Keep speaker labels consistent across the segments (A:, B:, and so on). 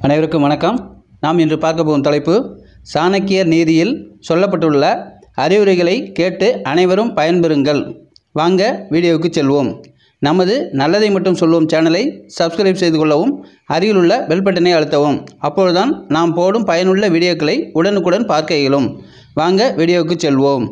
A: அனைவருக்கும் வணக்கம் நாம் இன்று பார்க்க போகும் தலைப்பு சாணக்கியர் நீதியில் சொல்லப்பட்டுள்ள அறிவுரைகளை கேட்டு அனைவரும் பயன்பெறுங்கள் வாங்க வீடியோவுக்கு செல்வோம் நமது நல்லதை மட்டும் சொல்வோம் சேனலை சப்ஸ்கிரைப் செய்து கொள்ளவும் அருகிலுள்ள பெல் பட்டனை அழுத்தவும் அப்பொழுதுதான் நாம் போடும் பயனுள்ள வீடியோக்களை உடனுக்குடன் பார்க்க இயலும் வாங்க வீடியோவுக்கு செல்வோம்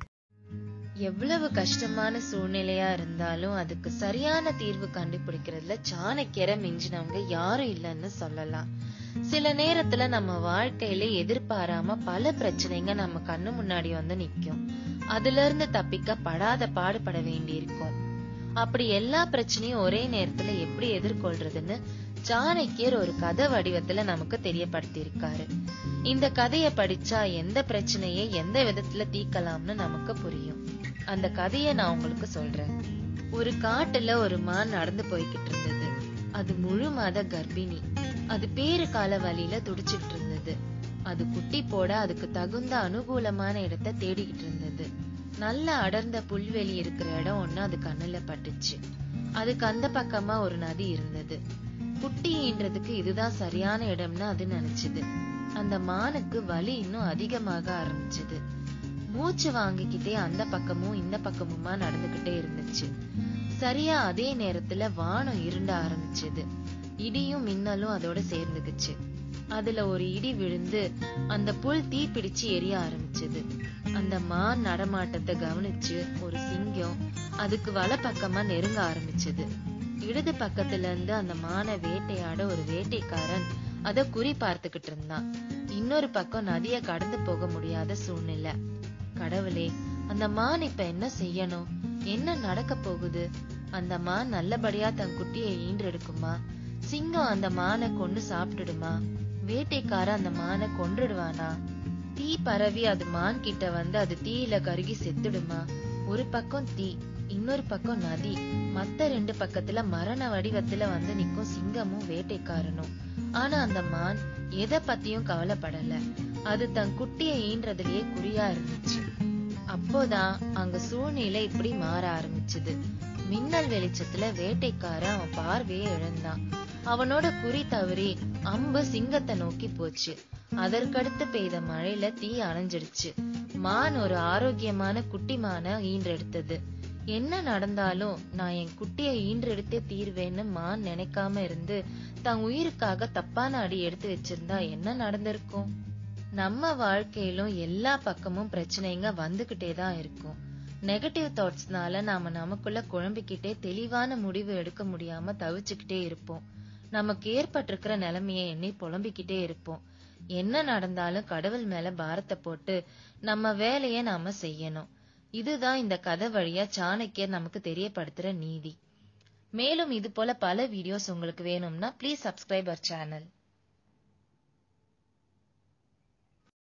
B: எவ்வளவு கஷ்டமான சூழ்நிலையா இருந்தாலும் அதுக்கு சரியான தீர்வு கண்டுபிடிக்கிறதுல சாணக்கியரை மிஞ்சினவங்க யாரும் இல்லைன்னு சொல்லலாம் சில நேரத்துல நம்ம வாழ்க்கையில எதிர்பாராம பல பிரச்சனைங்க நம்ம கண்ணு முன்னாடி வந்து நிக்கும் அதுல இருந்து தப்பிக்க படாத பாடுபட வேண்டியிருக்கும் அப்படி எல்லா பிரச்சனையும் ஒரே நேரத்துல எப்படி எதிர்கொள்றதுன்னு சாணக்கியர் ஒரு கதை வடிவத்துல நமக்கு தெரியப்படுத்தியிருக்காரு இந்த கதைய படிச்சா எந்த பிரச்சனையை எந்த விதத்துல தீர்க்கலாம்னு நமக்கு புரியும் அந்த கதைய நான் உங்களுக்கு சொல்றேன் ஒரு காட்டுல ஒரு மான் நடந்து போய்கிட்டு இருந்தது அது முழு மாத கர்ப்பிணி அது பேரு கால வழியில துடிச்சிட்டு இருந்தது அது குட்டி போட அதுக்கு தகுந்த அனுகூலமான இடத்தை தேடிக்கிட்டு இருந்தது நல்ல அடர்ந்த புல்வெளி இருக்கிற இடம் ஒண்ணு அது கண்ணுல பட்டுச்சு அதுக்கு அந்த பக்கமா ஒரு நதி இருந்தது குட்டி ஈன்றதுக்கு இதுதான் சரியான இடம்னு அது நினைச்சது அந்த மானுக்கு வலி இன்னும் அதிகமாக ஆரம்பிச்சது மூச்சு வாங்கிக்கிட்டே அந்த பக்கமும் இந்த பக்கமுமா நடந்துகிட்டே இருந்துச்சு சரியா அதே நேரத்துல வானம் இருண்ட ஆரம்பிச்சது இடியும் மின்னலும் அதோட சேர்ந்துக்குச்சு அதுல ஒரு இடி விழுந்து அந்த புல் தீ பிடிச்சு எரிய ஆரம்பிச்சது அந்த மான் நடமாட்டத்தை கவனிச்சு ஒரு சிங்கம் அதுக்கு வல பக்கமா நெருங்க ஆரம்பிச்சது இடது பக்கத்துல இருந்து அந்த மானை வேட்டையாட ஒரு வேட்டைக்காரன் அத குறி பார்த்துக்கிட்டு இருந்தான் இன்னொரு பக்கம் நதிய கடந்து போக முடியாத சூழ்நிலை கடவுளே அந்த மான் இப்ப என்ன செய்யணும் என்ன நடக்க போகுது அந்த மான் நல்லபடியா தன் குட்டியை ஈன்றெடுக்குமா சிங்கம் அந்த மானை கொண்டு சாப்பிட்டுடுமா வேட்டைக்கார அந்த மானை கொன்றுடுவானா தீ பரவி அது மான் கிட்ட வந்து அது தீயில கருகி செத்துடுமா ஒரு பக்கம் தீ இன்னொரு பக்கம் நதி மத்த ரெண்டு பக்கத்துல மரண வடிவத்துல வந்து நிக்கும் சிங்கமும் வேட்டைக்காரனும் ஆனா அந்த மான் எதை பத்தியும் கவலைப்படல அது தன் குட்டியை ஈன்றதுலயே குறியா இருந்துச்சு அப்போதான் அங்க சூழ்நிலை இப்படி மாற ஆரம்பிச்சது மின்னல் வெளிச்சத்துல வேட்டைக்காரன் அவன் பார்வையை இழந்தான் அவனோட குறி தவறி அம்பு சிங்கத்தை நோக்கி போச்சு அதற்கடுத்து பெய்த மழையில தீ அணைஞ்சிடுச்சு மான் ஒரு ஆரோக்கியமான குட்டி மான ஈன்றெடுத்தது என்ன நடந்தாலும் நான் என் குட்டிய ஈன்றெடுத்தே தீர்வேன்னு மான் நினைக்காம இருந்து தன் உயிருக்காக தப்பான அடி எடுத்து வச்சிருந்தா என்ன நடந்திருக்கும் நம்ம வாழ்க்கையிலும் எல்லா பக்கமும் பிரச்சனைங்க வந்துகிட்டே தான் இருக்கும் நெகட்டிவ் தாட்ஸ்னால நாம நமக்குள்ள குழம்பிக்கிட்டே தெளிவான முடிவு எடுக்க முடியாம தவிச்சுக்கிட்டே இருப்போம் நமக்கு ஏற்பட்டிருக்கிற நிலைமைய எண்ணி புலம்பிக்கிட்டே இருப்போம் என்ன நடந்தாலும் கடவுள் மேல பாரத்தை போட்டு நம்ம வேலைய நாம செய்யணும் இதுதான் இந்த கதை வழியா சாணக்கியர் நமக்கு தெரியப்படுத்துற நீதி மேலும் இது போல பல வீடியோஸ் உங்களுக்கு வேணும்னா ப்ளீஸ் சப்ஸ்கிரைப் அவர் சேனல்